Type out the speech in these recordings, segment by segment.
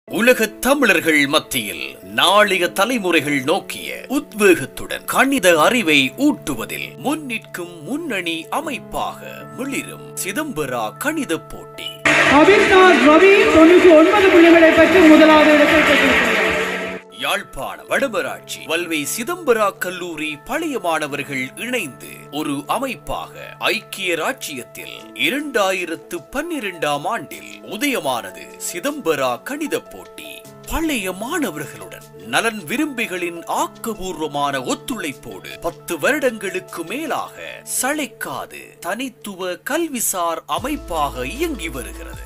உலகத் தமிழர்கள் மத்தியில் நாளைய தலைமுறைகள் நோக்கிய உத்வேகத்துடன் கணித அறிவை ஊட்டுவதில் முன்னிற்கும் முன்னணி அமைப்பாக மிளிரும் சிதம்பரா கணித போட்டி அபிர்நாத் ரவி தொண்ணூற்றி ஒன்பது புள்ளிகளை பெற்று முதலாவது இடத்தை பெற்றிருக்கிறார் யாழ்ப்பாணம் வடமராட்சி வல்வை சிதம்பரா கல்லூரி பழைய மாணவர்கள் இணைந்து ஒரு அமைப்பாக ஐக்கிய ராச்சியத்தில் இரண்டாயிரத்து பன்னிரெண்டாம் ஆண்டில் உதயமானது சிதம்பரா கணித போட்டி பழைய மாணவர்களுடன் நலன் விரும்பிகளின் ஆக்கபூர்வமான ஒத்துழைப்போடு பத்து வருடங்களுக்கு மேலாக சளைக்காது தனித்துவ கல்விசார் அமைப்பாக இயங்கி வருகிறது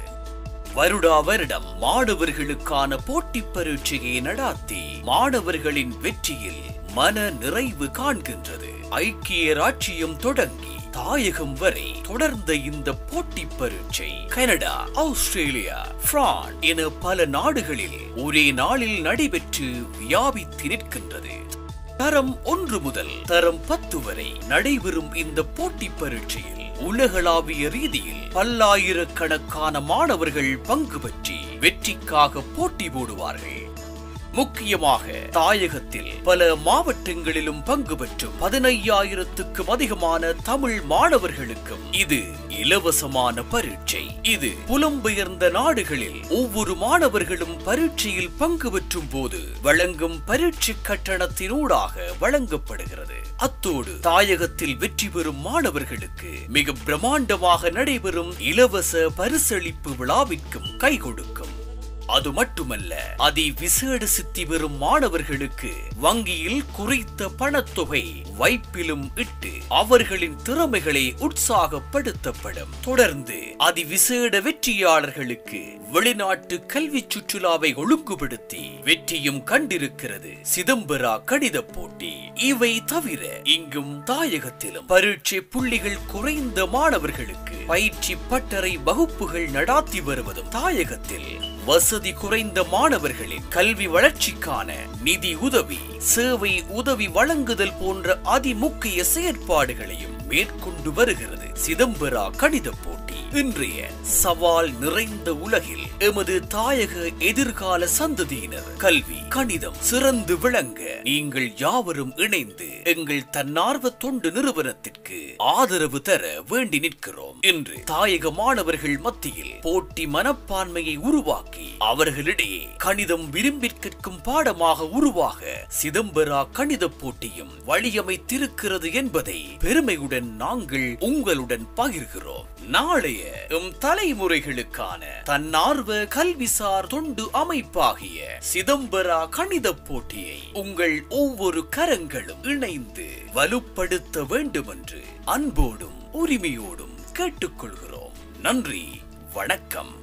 வருடா வருடம் மாணவர்களுக்கான போட்டிப் பரீட்சையை நடாத்தி மாணவர்களின் வெற்றியில் மன நிறைவு காண்கின்றது ஐக்கிய ராச்சியம் தொடங்கி தாயகம் வரை தொடர்ந்த இந்த போட்டிப் பரீட்சை கனடா ஆஸ்திரேலியா பிரான்ஸ் என பல நாடுகளில் ஒரே நாளில் நடைபெற்று வியாபித்து நிற்கின்றது தரம் ஒன்று முதல் தரம் பத்து வரை நடைபெறும் இந்த போட்டிப் பரீட்சையில் உலகளாவிய ரீதியில் பல்லாயிரக்கணக்கான மாணவர்கள் பங்கு பற்றி வெற்றிக்காக போட்டி போடுவார்கள் முக்கியமாக தாயகத்தில் பல மாவட்டங்களிலும் பங்கு பெற்றும் பதினையாயிரத்துக்கும் அதிகமான தமிழ் மாணவர்களுக்கும் இது இலவசமான பரீட்சை இது புலம்பெயர்ந்த நாடுகளில் ஒவ்வொரு மாணவர்களும் பரீட்சையில் பங்கு பெற்றும் போது வழங்கும் பரீட்சை கட்டணத்தினூடாக வழங்கப்படுகிறது அத்தோடு தாயகத்தில் வெற்றி பெறும் மாணவர்களுக்கு மிக பிரம்மாண்டமாக நடைபெறும் இலவச பரிசளிப்பு விழாவிற்கும் கை கொடுக்கும் அது மட்டுமல்ல அதி விசேட சித்தி பெறும் மாணவர்களுக்கு வங்கியில் குறித்த பணத்தொகை வைப்பிலும் இட்டு அவர்களின் திறமைகளை உற்சாகப்படுத்தப்படும் தொடர்ந்து அதி விசேட வெற்றியாளர்களுக்கு வெளிநாட்டு கல்வி சுற்றுலாவை ஒழுங்குபடுத்தி வெற்றியும் கண்டிருக்கிறது சிதம்பரா கடித போட்டி இவை தவிர இங்கும் தாயகத்திலும் பரீட்சை புள்ளிகள் குறைந்த மாணவர்களுக்கு பயிற்சி பட்டறை வகுப்புகள் நடாத்தி வருவதும் தாயகத்தில் வசதி குறைந்த மாணவர்களின் கல்வி வளர்ச்சிக்கான நிதி உதவி சேவை உதவி வழங்குதல் போன்ற அதிமுக்கிய செயற்பாடுகளையும் மேற்கொண்டு வருகிறது சிதம்பரா கணித போட்டி இன்றைய சவால் நிறைந்த உலகில் எமது தாயக எதிர்கால சந்ததியினர் கல்வி கணிதம் சிறந்து விளங்க நீங்கள் யாவரும் இணைந்து எங்கள் தன்னார்வ தொண்டு நிறுவனத்திற்கு ஆதரவு தர வேண்டி நிற்கிறோம் என்று தாயக மாணவர்கள் மத்தியில் போட்டி மனப்பான்மையை உருவாக்கி அவர்களிடையே கணிதம் விரும்பி கற்கும் பாடமாக உருவாக சிதம்பரா கணித போட்டியும் வழியமைத்திருக்கிறது என்பதை பெருமையுடன் நாங்கள் உங்களுடன் பகிர்கிறோம் நாளைய எம் தலைமுறைகளுக்கான தன்னார்வ கல்விசார் தொண்டு அமைப்பாகிய சிதம்பரா கணித போட்டியை உங்கள் ஒவ்வொரு கரங்களும் இணைந்து வலுப்படுத்த வேண்டுமென்று அன்போடும் உரிமையோடும் கேட்டுக்கொள்கிறோம் நன்றி வணக்கம்